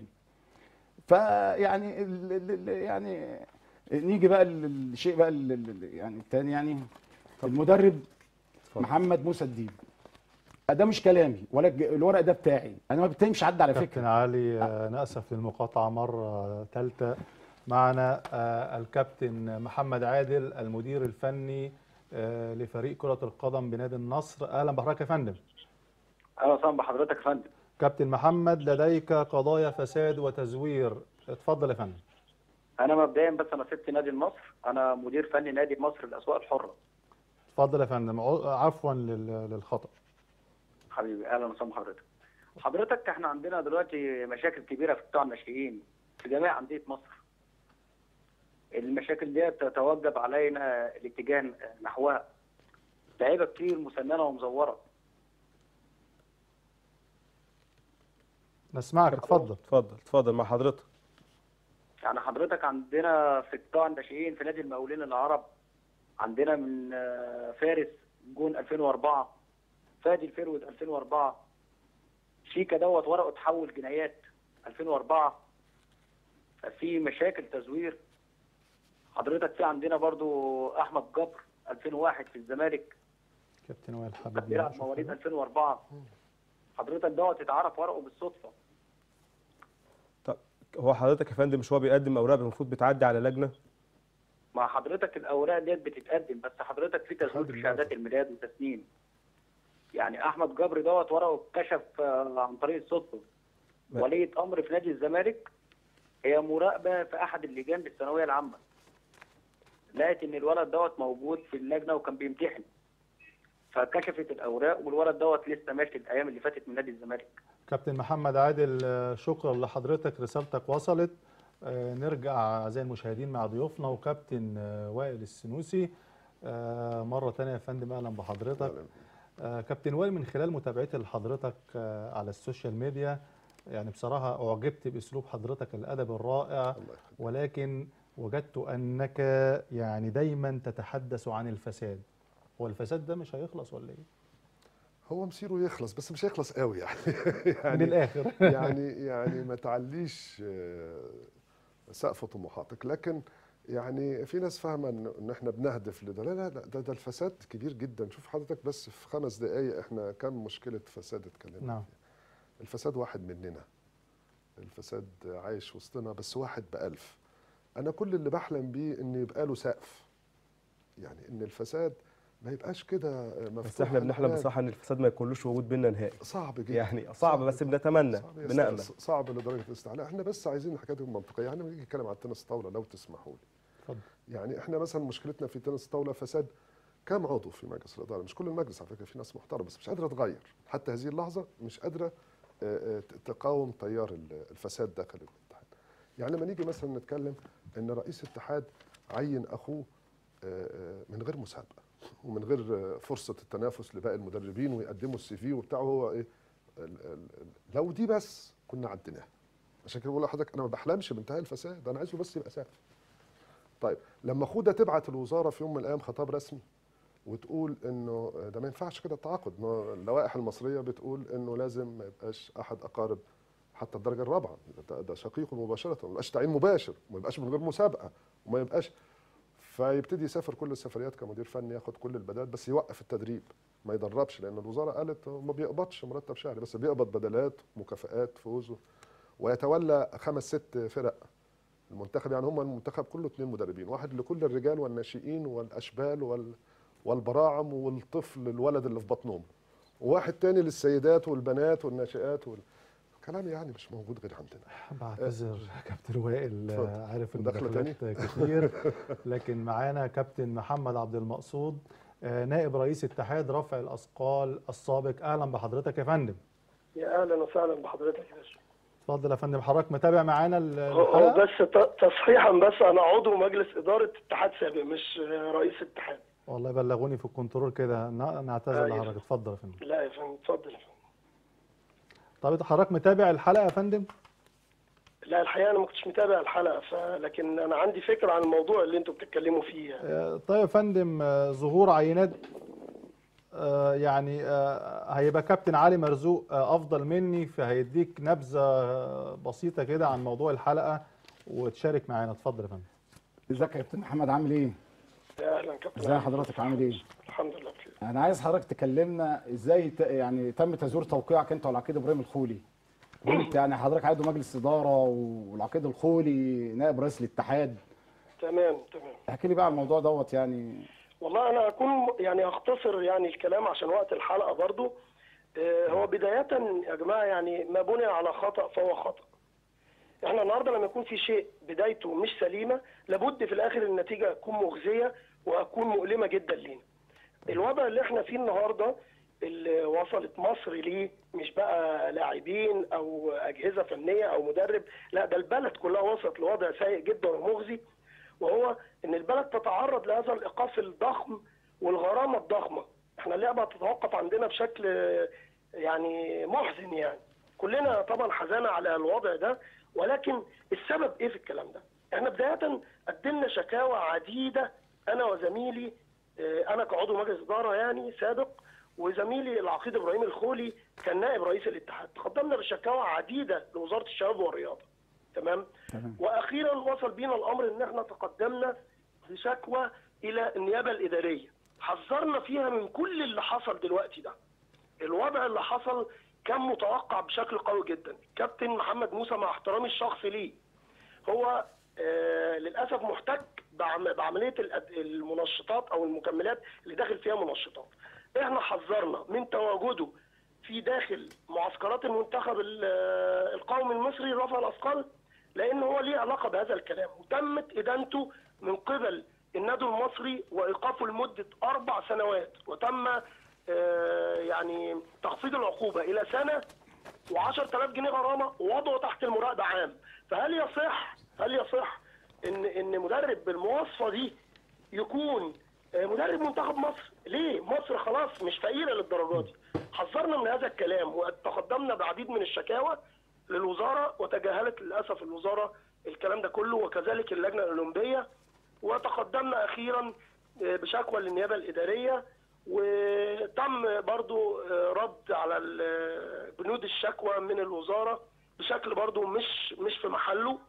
فيعني ال ال ال يعني نيجي بقى للشيء بقى ال- ال- يعني الثاني يعني المدرب اتفضل. محمد موسى الديب ده مش كلامي ولا الج- الورق ده بتاعي انا ما بتهمش حد على كابتن فكره علي آه، نأسف للمقاطعة مرة ثالثة معنا آه، الكابتن محمد عادل المدير الفني آه، لفريق كرة القدم بنادي النصر أهلا بحضرتك يا فندم اهلا وسهلا بحضرتك يا فندم كابتن محمد لديك قضايا فساد وتزوير اتفضل يا فندم انا مبدئيا بس انا سبت نادي النصر انا مدير فني نادي مصر للاسواق الحره اتفضل يا فندم عو- عفوا لل- للخطأ حبيبي اهلا وسهلا بحضرتك حضرتك احنا عندنا دلوقتي مشاكل كبيره في قطاع الناشئين في جميع انديه مصر المشاكل دي تتوجب علينا الاتجاه نحوها لعيبه كتير مسننه ومزوره نسمعك اتفضل اتفضل اتفضل مع حضرتك يعني حضرتك عندنا في قطاع الناشئين في نادي المقاولين العرب عندنا من آه، فارس جون 2004 فادي الفيرود 2004 شيكا دوت ورقه تحول جنايات 2004 في مشاكل تزوير حضرتك في عندنا برضو احمد جبر 2001 في الزمالك كابتن وائل كان حابب بيلعب يشوف مواليد كده. 2004 حضرتك دوت اتعرف ورقه بالصدفه طب هو حضرتك يا فندم مش هو بيقدم اوراق المفروض بتعدي على لجنه مع حضرتك الاوراق ديت بتتقدم بس حضرتك في تزوير في شهادات الميلاد وتسنين يعني احمد جبر دوت ورقه اتكشف آه، عن طريق الصدفه ما- ولية امر في نادي الزمالك هي مراقبه في احد اللجان بالثانويه العامه لقت ان الولد دوت موجود في اللجنه وكان بيمتحن فكشفت الاوراق والولد دوت لسه ماشي الايام اللي فاتت من نادي الزمالك كابتن محمد عادل آه، شكرا لحضرتك رسالتك وصلت آه، نرجع أعزائي المشاهدين مع ضيوفنا وكابتن آه، وائل السنوسي آه، مرة تانية يا فندم أهلا بحضرتك آه، كابتن وائل من خلال متابعتي لحضرتك آه، على السوشيال ميديا يعني بصراحة أعجبت بأسلوب حضرتك الأدب الرائع الله يخليك. ولكن وجدت أنك يعني دايما تتحدث عن الفساد هو الفساد ده مش هيخلص ولا إيه؟ هو مصيره يخلص بس مش هيخلص قوي يعني من يعني الآخر يعني يعني ما تعليش آه، سقف طموحاتك لكن يعني في ناس فاهمه ان إن احنا بنهدف لده لا لا لا ده ده الفساد كبير جدا شوف حضرتك بس في خمس دقائق احنا كم مشكله فساد اتكلمنا نعم. فيها الفساد واحد مننا الفساد عايش وسطنا بس واحد بألف انا كل اللي بحلم بيه ان يبقى له سقف يعني ان الفساد ما يبقاش كده مفتوح بس احنا بنحلم الباب. بصراحه ان الفساد ما يكونلوش وجود بينا نهائي صعب جدا يعني صعب بس بنتمنى صعب, يا بنأمل أستاذ، صعب لدرجه الاستعلاء احنا بس عايزين الحاجات المنطقيه يعني لما نيجي نتكلم عن التنس طاوله لو تسمحوا لي اتفضل. يعني احنا مثلا مشكلتنا في تنس طاوله فساد كم عضو في مجلس الاداره مش كل المجلس على فكره في ناس محترمه بس مش قادره تغير حتى هذه اللحظه مش قادره آه، آه، تقاوم تيار ال- الفساد داخل الاتحاد يعني لما نيجي مثلا نتكلم ان رئيس اتحاد عين اخوه آه، آه، من غير مسابقه ومن غير آه، فرصه التنافس لباقي المدربين ويقدموا السي في وبتاعه هو ايه ال- ال- ال- لو دي بس كنا عديناها عشان كده بقول لحضرتك انا ما بحلمش بانتهاء الفساد انا عايزه بس يبقى سقف طيب لما خوده تبعت الوزاره في يوم من الايام خطاب رسمي وتقول انه ده ما ينفعش كده التعاقد إنه اللوائح المصريه بتقول انه لازم ما يبقاش احد اقارب حتى الدرجه الرابعه ده, ده شقيقه مباشره ما يبقاش تعيين مباشر وما يبقاش من غير مسابقه وما يبقاش فيبتدي يسافر كل السفريات كمدير فني ياخد كل البدلات بس يوقف التدريب ما يدربش لان الوزاره قالت هو ما بيقبضش مرتب شهري بس بيقبض بدلات مكافآت فوز ويتولى خمس ست فرق المنتخب يعني هم المنتخب كله اثنين مدربين واحد لكل الرجال والناشئين والاشبال وال والبراعم والطفل الولد اللي في بطنهم وواحد تاني للسيدات والبنات والناشئات وال... كلام يعني مش موجود غير عندنا بعتذر كابتن وائل اتفضل. آه، عارف مداخلة المداخلات كتير لكن معانا كابتن محمد عبد المقصود آه، نائب رئيس اتحاد رفع الاثقال السابق اهلا بحضرتك يا فندم يا اهلا وسهلا بحضرتك يا باشا اتفضل يا فندم حضرتك متابع معانا ال- هو هو الحلقه بس ت- تصحيحا بس انا عضو مجلس اداره اتحاد سابق مش رئيس اتحاد والله بلغوني في الكنترول كده ن- نعتذر أيوة. لحضرتك اتفضل يا فندم لا يا فندم اتفضل يا فندم طب حضرتك متابع الحلقه يا فندم لا الحقيقه انا ما كنتش متابع الحلقه ف... لكن انا عندي فكره عن الموضوع اللي انتوا بتتكلموا فيه يعني. آه، طيب يا فندم آه، ظهور عينات آه، يعني آه، هيبقى كابتن علي مرزوق آه، افضل مني فهيديك نبذه آه، بسيطه كده عن موضوع الحلقه وتشارك معانا اتفضل يا فندم ازيك يا كابتن محمد عامل ايه؟ يا اهلا كابتن ازي حضرتك عامل ايه؟ الحمد لله بخير انا عايز حضرتك تكلمنا ازاي ت... يعني تم تزوير توقيعك انت والعقيد ابراهيم الخولي وانت يعني حضرتك عضو مجلس اداره والعقيد الخولي نائب رئيس الاتحاد تمام تمام احكي لي بقى عن الموضوع دوت يعني والله انا اكون يعني اختصر يعني الكلام عشان وقت الحلقه برضو آه، هو بدايه يا جماعه يعني ما بني على خطا فهو خطا احنا النهارده لما يكون في شيء بدايته مش سليمه لابد في الاخر النتيجه تكون مخزيه وهتكون مؤلمه جدا لينا الوضع اللي احنا فيه النهارده اللي وصلت مصر ليه مش بقى لاعبين او اجهزه فنيه او مدرب لا ده البلد كلها وصلت لوضع سيء جدا ومخزي وهو ان البلد تتعرض لهذا الايقاف الضخم والغرامه الضخمه احنا اللعبه تتوقف عندنا بشكل آه، يعني محزن يعني كلنا طبعا حزانه على الوضع ده ولكن السبب ايه في الكلام ده احنا بدايه قدمنا شكاوى عديده انا وزميلي آه، انا كعضو مجلس اداره يعني سابق وزميلي العقيد ابراهيم الخولي كان نائب رئيس الاتحاد تقدمنا بشكاوى عديده لوزاره الشباب والرياضه تمام تمام واخيرا وصل بينا الامر ان احنا تقدمنا بشكوى الى النيابه الاداريه حذرنا فيها من كل اللي حصل دلوقتي ده الوضع اللي حصل كان متوقع بشكل قوي جدا كابتن محمد موسى مع احترامي الشخصي ليه هو آه للاسف محتك بعم- بعمليه الأد- المنشطات او المكملات اللي داخل فيها منشطات احنا حذرنا من تواجده في داخل معسكرات المنتخب ال- آه، القومي المصري رفع الاثقال لان هو ليه علاقه بهذا الكلام وتمت ادانته من قبل النادي المصري وايقافه لمده اربع سنوات وتم آه، يعني تخفيض العقوبه الى سنه و10000 جنيه غرامه ووضعه تحت المراقبه عام فهل يصح هل يصح ان ان مدرب بالمواصفه دي يكون آه، مدرب منتخب مصر ليه مصر خلاص مش فقيره للدرجه دي حذرنا من هذا الكلام وتقدمنا بعديد من الشكاوى للوزاره وتجاهلت للاسف الوزاره الكلام ده كله وكذلك اللجنه الاولمبيه وتقدمنا اخيرا آه، بشكوى للنيابه الاداريه وتم برضو آه، رد على ال- بنود الشكوى من الوزاره بشكل برضو مش مش في محله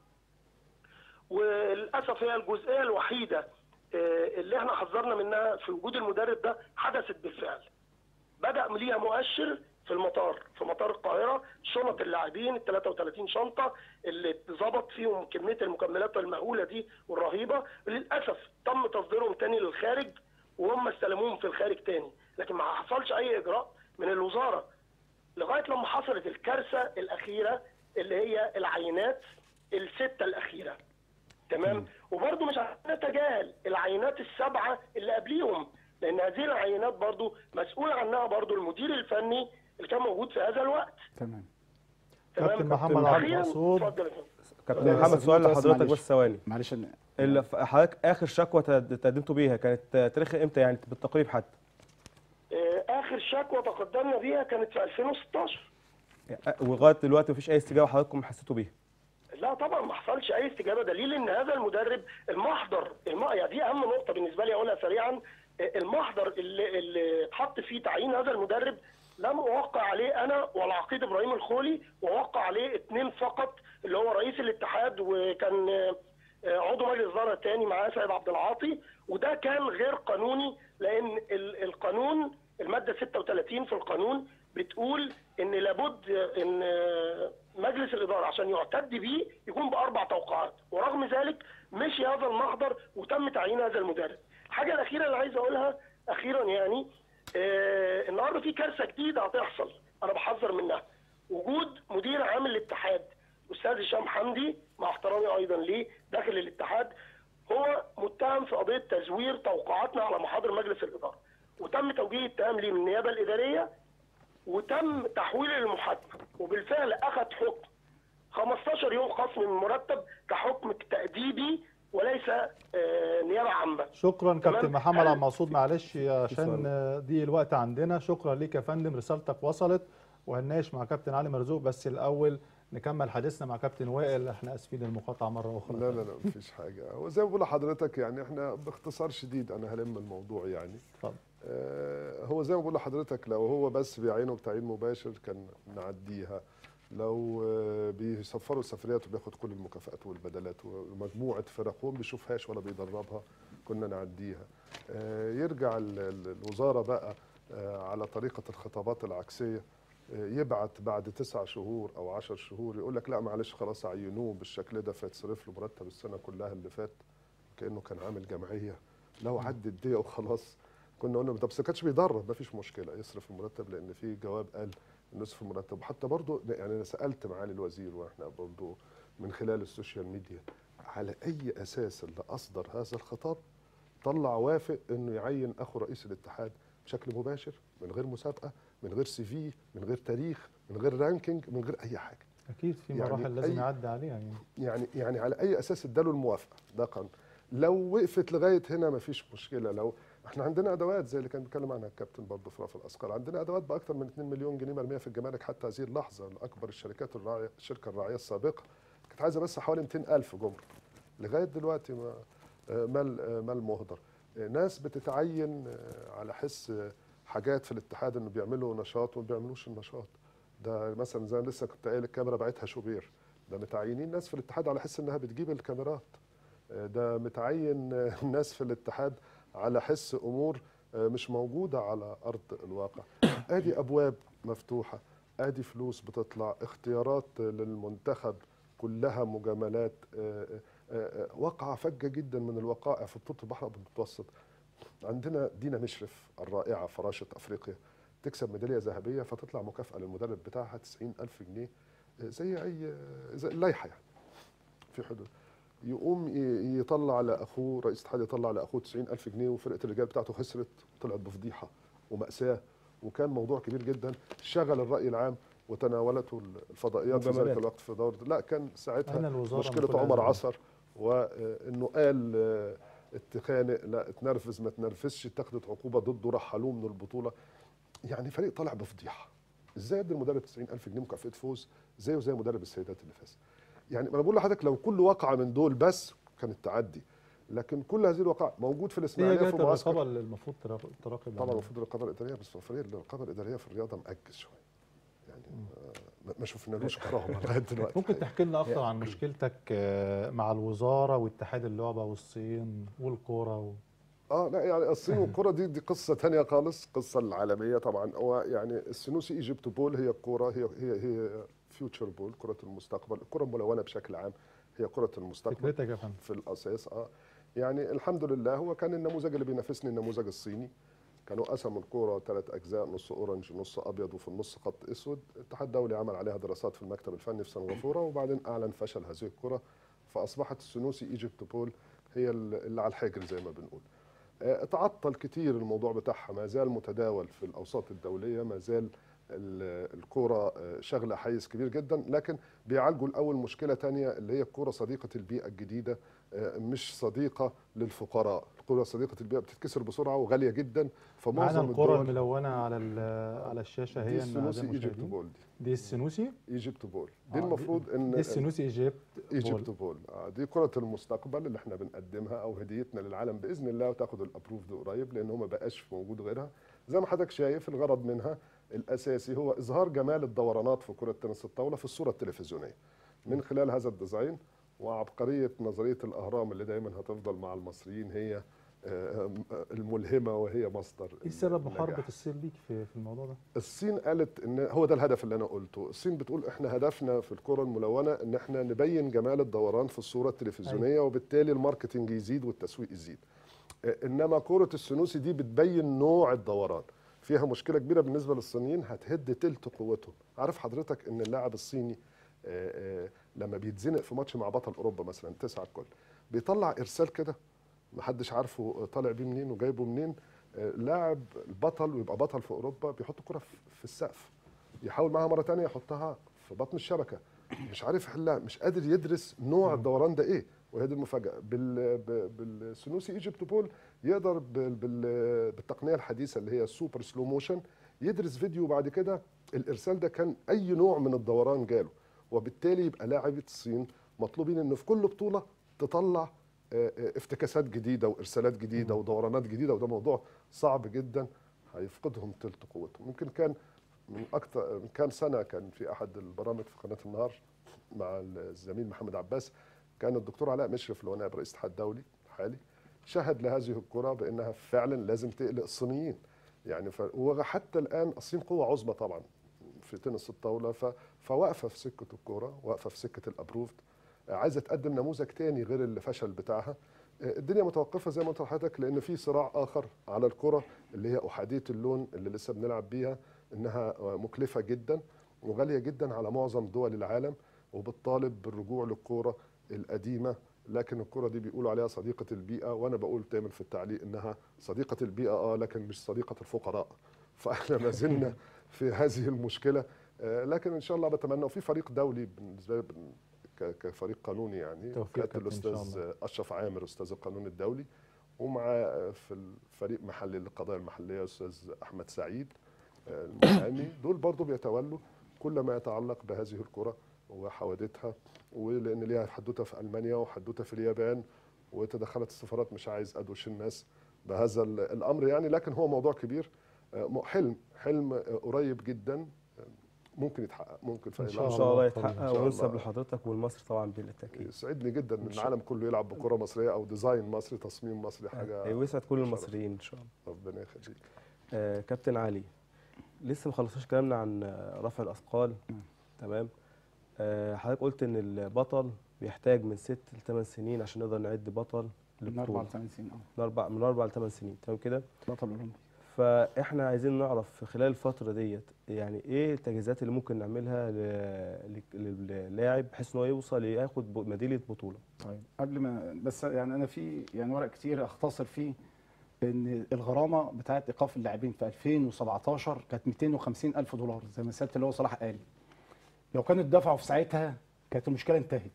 وللاسف هي الجزئيه الوحيده آه، اللي احنا حذرنا منها في وجود المدرب ده حدثت بالفعل بدا ليها مؤشر في المطار في مطار القاهره شنط اللاعبين ال 33 شنطه اللي اتظبط فيهم كميه المكملات المهوله دي والرهيبه للاسف تم تصديرهم تاني للخارج وهم استلموهم في الخارج تاني لكن ما حصلش اي اجراء من الوزاره لغايه لما حصلت الكارثه الاخيره اللي هي العينات السته الاخيره تمام وبرضه مش عايزين نتجاهل العينات السبعه اللي قبليهم لان هذه العينات برضه مسؤول عنها برضه المدير الفني اللي كان موجود في هذا الوقت تمام كابتن محمد عبد أخيراً، المقصود اتفضل يا فندم. كابتن لا، محمد بس سؤال بس لحضرتك معلش. بس ثواني معلش أنا- اللي ف- حضرتك اخر شكوى تد- تقدمتوا بيها كانت تاريخها امتى يعني بالتقريب حتى آه، اخر شكوى تقدمنا بيها كانت في 2016 يعني ولغايه دلوقتي مفيش اي استجابه حضراتكم حسيتوا بيها لا طبعا ما حصلش اي استجابه دليل ان هذا المدرب المحضر الم... يعني دي اهم نقطه بالنسبه لي اقولها سريعا المحضر اللي اللي اتحط فيه تعيين هذا المدرب لم اوقع عليه انا ولا عقيد ابراهيم الخولي ووقع عليه اثنين فقط اللي هو رئيس الاتحاد وكان آه، عضو مجلس اداره تاني معاه سيد عبد العاطي وده كان غير قانوني لان ال- القانون الماده 36 في القانون بتقول ان لابد ان مجلس الاداره عشان يعتد بيه يكون باربع توقيعات ورغم ذلك مشي هذا المحضر وتم تعيين هذا المدرب الحاجه الاخيره اللي عايز اقولها اخيرا يعني آه النهارده في كارثه جديده هتحصل انا بحذر منها وجود مدير عام الاتحاد استاذ هشام حمدي مع احترامي ايضا ليه داخل الاتحاد هو متهم في قضيه تزوير توقعاتنا على محاضر مجلس الاداره وتم توجيه الاتهام ليه من النيابه الاداريه وتم تحويله للمحاكمه وبالفعل اخذ حكم 15 يوم خصم من المرتب كحكم تاديبي وليس آه، نيابه عامه شكرا كابتن تمام. محمد هل- عبد المقصود معلش عشان سؤال. آه، ضيق الوقت عندنا شكرا ليك يا فندم رسالتك وصلت وهنناقش مع كابتن علي مرزوق بس الاول نكمل حديثنا مع كابتن وائل احنا اسفين المقاطعه مره اخرى لا لا لا مفيش حاجه هو زي ما بقول لحضرتك يعني احنا باختصار شديد انا هلم الموضوع يعني اتفضل آه، هو زي ما بقول لحضرتك لو هو بس بيعينه بتعيين مباشر كان نعديها لو آه، بيسفروا سفريات وبياخد كل المكافآت والبدلات ومجموعة فرق هو ما بيشوفهاش ولا بيدربها كنا نعديها آه، يرجع ال- ال- الوزارة بقى آه، على طريقة الخطابات العكسية آه، يبعت بعد تسع شهور أو عشر شهور يقول لك لا معلش خلاص عينوه بالشكل ده فيتصرف له مرتب السنة كلها اللي فات كأنه كان عامل جمعية لو عدت دي وخلاص كنا قلنا طب بس ما كانش بيدرب ما فيش مشكله يصرف المرتب لان في جواب قال انه يصرف المرتب وحتى برضه يعني انا سالت معالي الوزير واحنا برضه من خلال السوشيال ميديا على اي اساس اللي اصدر هذا الخطاب طلع وافق انه يعين اخو رئيس الاتحاد بشكل مباشر من غير مسابقه من غير سي في من غير تاريخ من غير رانكينج من غير اي حاجه اكيد في يعني مراحل لازم أي- يعدي عليها يعني يعني يعني على اي اساس اداله الموافقه ده قانون لو وقفت لغايه هنا مفيش مشكله لو احنا عندنا ادوات زي اللي كان بيتكلم عنها الكابتن برضه في رفع الاثقال عندنا ادوات باكثر من 2 مليون جنيه مرميه في الجمارك حتى هذه اللحظه اكبر الشركات الراعيه الشركه الراعيه السابقه كانت عايزه بس حوالي 200 الف جمرك لغايه دلوقتي ما آه، مال آه، مال مهدر آه، ناس بتتعين آه، على حس آه، حاجات في الاتحاد انه بيعملوا نشاط وما بيعملوش النشاط ده مثلا زي ما لسه كنت قايل الكاميرا بعتها شوبير ده متعينين ناس في الاتحاد على حس انها بتجيب الكاميرات آه، ده متعين آه، ناس في الاتحاد على حس امور آه، مش موجوده على ارض الواقع ادي ابواب مفتوحه ادي فلوس بتطلع اختيارات آه، للمنتخب كلها مجاملات آه، آه، آه، واقعه فجه جدا من الوقائع في بطوله البحر المتوسط عندنا دينا مشرف الرائعه فراشه افريقيا تكسب ميداليه ذهبيه فتطلع مكافاه للمدرب بتاعها 90 الف جنيه آه، زي اي زي اللائحه يعني في حدود يقوم ي- يطلع لاخوه رئيس الاتحاد يطلع لاخوه 90 الف جنيه وفرقه الرجال بتاعته خسرت طلعت بفضيحه وماساه وكان موضوع كبير جدا شغل الراي العام وتناولته الفضائيات في ذلك مجاملات. الوقت في دور لا كان أين ساعتها الوزارة من كل مشكله عمر هذا؟ عصر وانه قال آه، اتخانق لا اتنرفز ما تنرفزش اتخذت عقوبه ضده رحلوه من البطوله يعني فريق طالع بفضيحه ازاي يدي المدرب 90000 جنيه مكافاه فوز زيه زي مدرب السيدات اللي فاز يعني انا بقول لحضرتك لو كل واقعه من دول بس كانت تعدي لكن كل هذه الواقع موجود في هي الاسماعيليه جهه في معسكر الرقابه اللي المفروض تراقب تراقب طبعا عليها. المفروض الرقابه الاداريه بس فريق الرقابه الاداريه في الرياضه مأجز شويه يعني ما- ما شفنالوش كرامه لغايه دلوقتي ممكن تحكي لنا اكتر عن مشكلتك آه، مع الوزاره واتحاد اللعبه والصين والكوره و... اه لا يعني الصين والكرة دي دي قصة تانية خالص قصة العالمية طبعا هو يعني السنوسي ايجيبت بول هي الكرة هي هي هي فيوتشر بول كرة المستقبل الكرة الملونة بشكل عام هي كرة المستقبل فكرتك يا فندم في الاساس اه يعني الحمد لله هو كان النموذج اللي بينافسني النموذج الصيني كانوا قسموا الكوره ثلاث اجزاء نص اورنج نص ابيض وفي النص خط اسود الاتحاد الدولي عمل عليها دراسات في المكتب الفني في سنغافوره وبعدين اعلن فشل هذه الكره فاصبحت السنوسي ايجيبت بول هي اللي على الحجر زي ما بنقول آه، تعطل كتير الموضوع بتاعها ما زال متداول في الاوساط الدوليه ما زال ال- الكوره آه، شغله حيز كبير جدا لكن بيعالجوا الاول مشكله تانية اللي هي الكوره صديقه البيئه الجديده آه، مش صديقه للفقراء الكره صديقه البيئه بتتكسر بسرعه وغاليه جدا معانا فمعظم الكرة الدول الملونة على ال- على الشاشة دي هي السنوسي أعزائي ايجيبت المشاهدين. بول دي دي السنوسي ايجيبت بول آه، دي دي- المفروض ان دي السنوسي ايجيبت ايجيبت بول آه دي كرة المستقبل اللي احنا بنقدمها او هديتنا للعالم باذن الله وتاخد الابروف ده قريب لان هو ما بقاش موجود غيرها زي ما حضرتك شايف الغرض منها الاساسي هو اظهار جمال الدورانات في كرة تنس الطاولة في الصورة التلفزيونية من خلال هذا الديزاين وعبقرية نظرية الاهرام اللي دايما هتفضل مع المصريين هي آه، آه، الملهمة وهي مصدر ايه سبب النجاح. محاربة الصين ليك في في الموضوع ده؟ الصين قالت ان هو ده الهدف اللي انا قلته الصين بتقول احنا هدفنا في الكره الملونه ان احنا نبين جمال الدوران في الصوره التلفزيونيه وبالتالي الماركتنج يزيد والتسويق يزيد آه، انما كره السنوسي دي بتبين نوع الدوران فيها مشكله كبيره بالنسبه للصينيين هتهد تلت قوتهم عارف حضرتك ان اللاعب الصيني آه، آه، لما بيتزنق في ماتش مع بطل اوروبا مثلا تسعة الكل بيطلع ارسال كده محدش عارفه طالع بيه منين وجايبه منين آه، لاعب البطل ويبقى بطل في اوروبا بيحط الكره في في السقف يحاول معاها مره تانية يحطها في بطن الشبكه مش عارف يحلها مش قادر يدرس نوع الدوران ده ايه وهي دي المفاجاه بال ب- بالسنوسي ايجيبت بول يقدر بال بال بالتقنيه الحديثه اللي هي السوبر سلو موشن يدرس فيديو بعد كده الارسال ده كان اي نوع من الدوران جاله وبالتالي يبقى لاعبة الصين مطلوبين ان في كل بطوله تطلع آه، آه، افتكاسات جديده وارسالات جديده ودورانات جديده وده موضوع صعب جدا هيفقدهم تلت قوتهم ممكن كان من اكتر من كام سنه كان في احد البرامج في قناه النهار مع الزميل محمد عباس كان الدكتور علاء مشرف اللي هو نائب رئيس الاتحاد الدولي الحالي شهد لهذه الكره بانها فعلا لازم تقلق الصينيين يعني ف... وحتى الان الصين قوه عظمى طبعا في تنس الطاوله ف... فواقفه في سكه الكوره واقفه في سكه الابروفد عايزه تقدم نموذج تاني غير اللي فشل بتاعها الدنيا متوقفه زي ما قلت لحضرتك لان في صراع اخر على الكره اللي هي احاديه اللون اللي لسه بنلعب بيها انها مكلفه جدا وغاليه جدا على معظم دول العالم وبتطالب بالرجوع للكوره القديمه لكن الكره دي بيقولوا عليها صديقه البيئه وانا بقول دايما في التعليق انها صديقه البيئه اه لكن مش صديقه الفقراء فاحنا ما زلنا في هذه المشكله آه، لكن ان شاء الله بتمنى وفي فريق دولي بالنسبه لي بن- ك- كفريق قانوني يعني توفيق كابتن كابتن إن شاء الاستاذ الله. اشرف عامر استاذ القانون الدولي ومعاه في الفريق محلي للقضايا المحليه استاذ احمد سعيد آه، المحامي دول برضو بيتولوا كل ما يتعلق بهذه الكره وحوادثها ولان ليها حدوته في المانيا وحدوته في اليابان وتدخلت السفارات مش عايز ادوش الناس بهذا ال- الامر يعني لكن هو موضوع كبير آه، م- حلم حلم آه، قريب جدا آه، ممكن يتحقق ممكن في إن أي شاء ان لحظة. شاء الله إن شاء يتحقق الله. وينسب لحضرتك والمصر طبعا بالتاكيد يسعدني جدا ان إن شاء العالم كله يلعب بكره مصريه او ديزاين مصري تصميم مصري حاجه ويسعد كل شرف. المصريين ان شاء الله ربنا يخليك آه كابتن علي لسه ما خلصناش كلامنا عن آه، رفع الاثقال تمام آه حضرتك قلت ان البطل بيحتاج من ست لثمان سنين عشان نقدر نعد بطل من اربع لبطوله لثمان سنين اه من اربع من اربع لثمان سنين تمام كده بطل اولمبي فاحنا عايزين نعرف في خلال الفتره ديت يعني ايه التجهيزات اللي ممكن نعملها ل- ل- للاعب بحيث ان هو يوصل ياخد ب- ميداليه بطوله طيب قبل ما بس يعني انا في يعني ورق كتير اختصر فيه ان الغرامه بتاعت ايقاف اللاعبين في 2017 كانت 250 الف دولار زي ما سياده اللي هو صلاح قال لو كانوا اتدفعوا في ساعتها كانت المشكله انتهت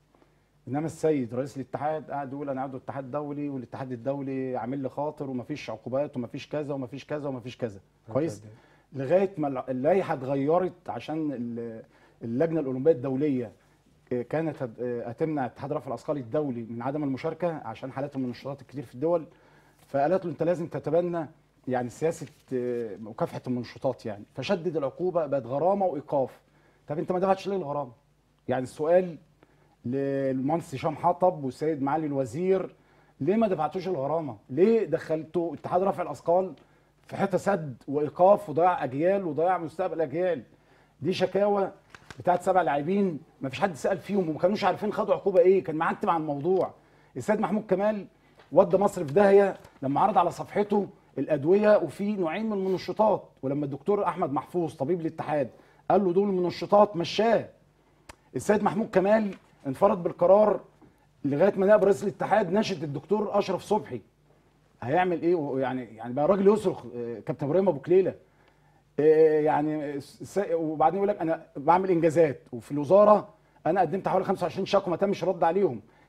انما السيد رئيس الاتحاد قاعد يقول انا عضو اتحاد دولي والاتحاد الدولي عامل لي خاطر ومفيش عقوبات ومفيش كذا ومفيش كذا ومفيش كذا كويس لغايه ما الع- اللائحه اتغيرت عشان ال- اللجنه الاولمبيه الدوليه آه، كانت هت- آه، هتمنع اتحاد رفع الاثقال الدولي من عدم المشاركه عشان حالات المنشطات الكتير في الدول فقالت له انت لازم تتبنى يعني سياسه آه، مكافحه المنشطات يعني فشدد العقوبه بقت غرامه وايقاف طب انت ما دفعتش ليه الغرامه؟ يعني السؤال للمهندس هشام حطب والسيد معالي الوزير ليه ما دفعتوش الغرامه؟ ليه دخلتوا اتحاد رفع الاثقال في حته سد وايقاف وضياع اجيال وضياع مستقبل اجيال؟ دي شكاوى بتاعت سبع لاعبين ما فيش حد سال فيهم وما كانوش عارفين خدوا عقوبه ايه كان معتم عن الموضوع السيد محمود كمال ودى مصر في داهيه لما عرض على صفحته الادويه وفي نوعين من المنشطات ولما الدكتور احمد محفوظ طبيب الاتحاد قال له دول المنشطات مشاه السيد محمود كمال انفرد بالقرار لغايه ما نائب رئيس الاتحاد ناشد الدكتور اشرف صبحي هيعمل ايه يعني يعني بقى راجل يصرخ آه، كابتن ابراهيم ابو كليله آه، يعني س- وبعدين يقول لك انا بعمل انجازات وفي الوزاره انا قدمت حوالي 25 شكوى ما تمش رد عليهم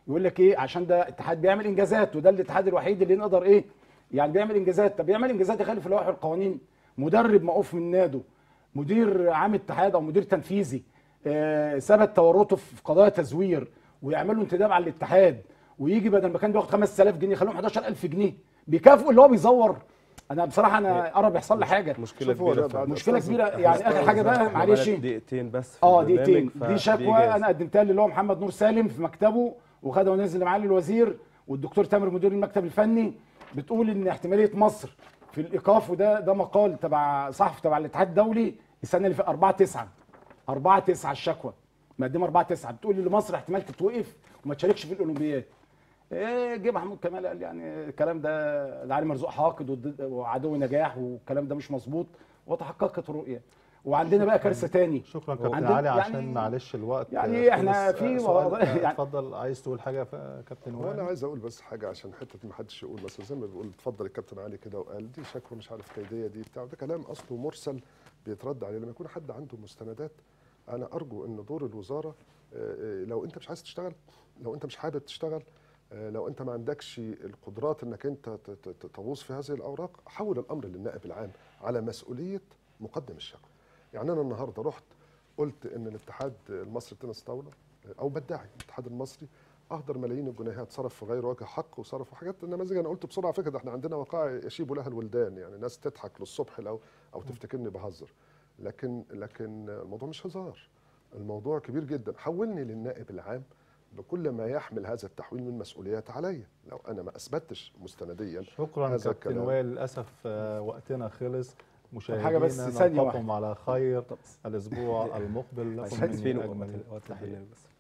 يقول لك ايه عشان ده اتحاد بيعمل انجازات وده الاتحاد الوحيد اللي نقدر ايه يعني بيعمل انجازات طب بيعمل انجازات يخالف اللوائح والقوانين مدرب موقوف من ناده مدير عام اتحاد او مدير تنفيذي آه، ثبت تورطه في قضايا تزوير ويعملوا انتداب على الاتحاد ويجي بدل ما كان بياخد 5000 جنيه يخليهم 11000 جنيه بيكافئوا اللي هو بيزور انا بصراحه انا قرب يحصل لي حاجه مشكله شوف هو كبيره ده بعد فعلا. مشكله أستاذ- كبيره يعني اخر حاجه بقى إحنا معلش بقالنا دقيقتين بس في اه البرنامج، دقيقتين دي فدي شكوى إجازة. انا قدمتها اللي هو محمد نور سالم في مكتبه وخدها ونزل معالي الوزير والدكتور تامر مدير المكتب الفني بتقول ان احتماليه مصر في الايقاف وده ده مقال تبع صحفي تبع الاتحاد الدولي السنه اللي فاتت 4 9 4 9 الشكوى مقدمه 4 9 بتقول ان مصر احتمال تتوقف وما تشاركش في الاولمبياد ايه جه محمود كمال قال يعني الكلام ده ده علي مرزوق حاقد وضد- وعدو نجاح والكلام ده مش مظبوط وتحققت الرؤيه وعندنا بقى كارثه تاني شكرا كابتن عندنا- علي يعني- عشان معلش الوقت يعني إحنا خلص. في سؤال، وضع- آه، يعني- اتفضل عايز تقول حاجه ف- كابتن هو انا وائل عايز اقول بس حاجه عشان حته ما حدش يقول مثلا زي ما بيقول اتفضل الكابتن علي كده وقال دي شكوى مش عارف كيديه دي بتاع ده كلام اصله مرسل بيترد عليه لما يكون حد عنده مستندات انا ارجو ان دور الوزاره آه، آه، لو انت مش عايز تشتغل لو انت مش حابب تشتغل آه، لو انت ما عندكش القدرات انك انت ت- ت- ت- تغوص في هذه الاوراق حول الامر للنائب العام على مسؤوليه مقدم الشكوى يعني انا النهارده رحت قلت ان الاتحاد المصري للتنس طاوله او بدعي الاتحاد المصري اهدر ملايين الجنيهات صرف في غير وجه حق وصرف في حاجات نماذج انا قلت بسرعه فكره ده احنا عندنا وقائع يشيب لها الولدان يعني ناس تضحك للصبح لو او تفتكرني بهزر لكن لكن الموضوع مش هزار الموضوع كبير جدا حولني للنائب العام بكل ما يحمل هذا التحويل من مسؤوليات عليا لو انا ما اثبتش مستنديا شكرا هذا كابتن الكلام. وائل للاسف آه، وقتنا خلص مشاهدينا حاجة بس ثانية نلقاكم على خير الاسبوع المقبل لكم عايزين مني فين اجمل وقت التحيات البرنامج بس